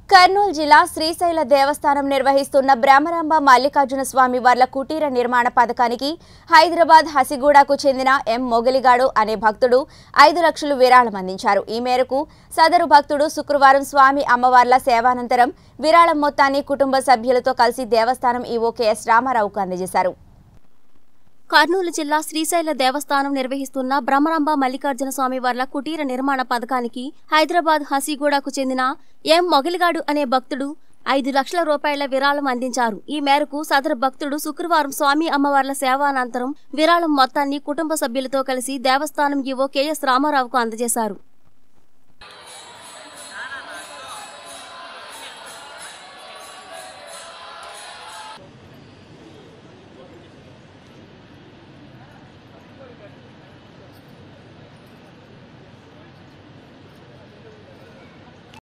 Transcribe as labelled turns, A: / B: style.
A: కర్నూలు జిల్లా శ్రీశైల దేవస్థానం నిర్వహిస్తున్న బ్రహ్మరాంబ మల్లికార్జున స్వామి వార్ల కుటీర నిర్మాణ పథకానికి హైదరాబాద్ హసిగూడకు చెందిన ఎం మొగలిగాడు అనే భక్తుడు ఐదు లక్షలు విరాళం అందించారు ఈ మేరకు సదరు భక్తుడు శుక్రవారం స్వామి అమ్మవార్ల సేవానంతరం విరాళం మొత్తాన్ని కుటుంబ సభ్యులతో కలిసి దేవస్థానం ఈవో కెఎస్ రామారావుకు అందజేశారు
B: కర్నూలు జిల్లా శ్రీశైల దేవస్థానం నిర్వహిస్తున్న బ్రహ్మరాంబ మల్లికార్జున స్వామి వార్ల కుటీర నిర్మాణ పథకానికి హైదరాబాద్ హసీగూడకు చెందిన ఎం మొగలిగాడు అనే భక్తుడు ఐదు లక్షల రూపాయల విరాళం అందించారు ఈ మేరకు సదరు భక్తుడు శుక్రవారం స్వామి అమ్మవార్ల సేవానంతరం విరాళం మొత్తాన్ని కుటుంబ సభ్యులతో కలిసి దేవస్థానం ఈవో కెఎస్ రామారావుకు అందజేశారు